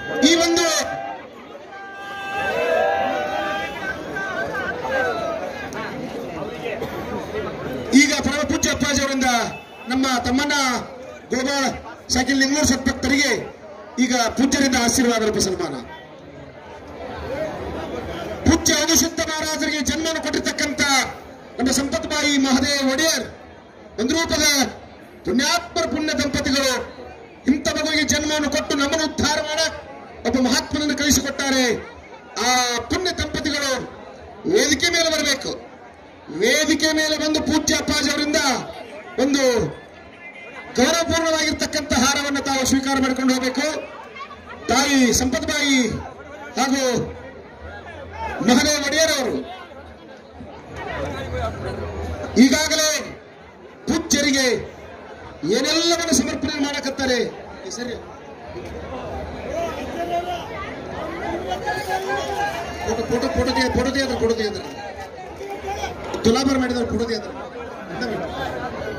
ಈ ಒಂದು ಈಗ ಪರಮ ಪೂಜ್ಯ ಅಪ್ಪಾಜಿ ಅವರಿಂದ ನಮ್ಮ ತಮ್ಮಣ್ಣ ಗೋಪಾಳ ಸೈಕಲ್ ಲಿಂಗೂರು ಸತ್ಭಕ್ತರಿಗೆ ಈಗ ಪೂಜ್ಯರಿಂದ ಆಶೀರ್ವಾದ ರೂಪ ಸನ್ಮಾನ ಪೂಜ್ಯ ಅನುಶುದ್ಧ ಮಹಾರಾಜರಿಗೆ ಜನ್ಮವನ್ನು ಕೊಟ್ಟಿರ್ತಕ್ಕಂಥ ನಮ್ಮ ಸಂಪತ್ಬಾಯಿ ಮಹದೇವ್ ಒಡೆಯರ್ ಒಂದು ರೂಪದ ಪುಣ್ಯಾತ್ಮರ ಪುಣ್ಯ ದಂಪತಿಗಳು ಇಂಥ ಮಗುವಿಗೆ ಜನ್ಮವನ್ನು ಕೊಟ್ಟು ನಮ್ಮನ್ನು ಉದ್ಧಾರ ಮಾಡ ಒಬ್ಬ ಮಹಾತ್ಮನನ್ನು ಕಳಿಸಿಕೊಟ್ಟಾರೆ ಆ ಪುಣ್ಯ ದಂಪತಿಗಳು ವೇದಿಕೆ ಮೇಲೆ ಬರಬೇಕು ವೇದಿಕೆ ಮೇಲೆ ಬಂದು ಪೂಜ್ಯ ಅಪ್ಪಾಜಿ ಅವರಿಂದ ಒಂದು ಗೌರವಪೂರ್ಣವಾಗಿರ್ತಕ್ಕಂಥ ಹಾರವನ್ನು ತಾವು ಸ್ವೀಕಾರ ಮಾಡಿಕೊಂಡು ಹೋಗಬೇಕು ತಾಯಿ ಸಂಪತ್ಬಾಯಿ ಹಾಗೂ ಮಹದೇವ್ ಒಡೆಯರ್ ಅವರು ಈಗಾಗಲೇ ಪೂಜ್ಯರಿಗೆ ಏನೆಲ್ಲವನ್ನು ಸಮರ್ಪಣೆ ಮಾಡಕತ್ತಾರೆ ಏ ಸರಿ ಫೋಟೋ ಫೋಟೋ ಫೋಟೋ ತೆಗೆ ಫೋಟೋ ತೆಗೆದ್ರೆ ಫೋಟೋ ತೆಗೆದ್ರೆ ತುಲಾಭಾರ ಮಾಡಿದವ್ರು ಫೋಟೋ ತೆಗೆದ್ರೆ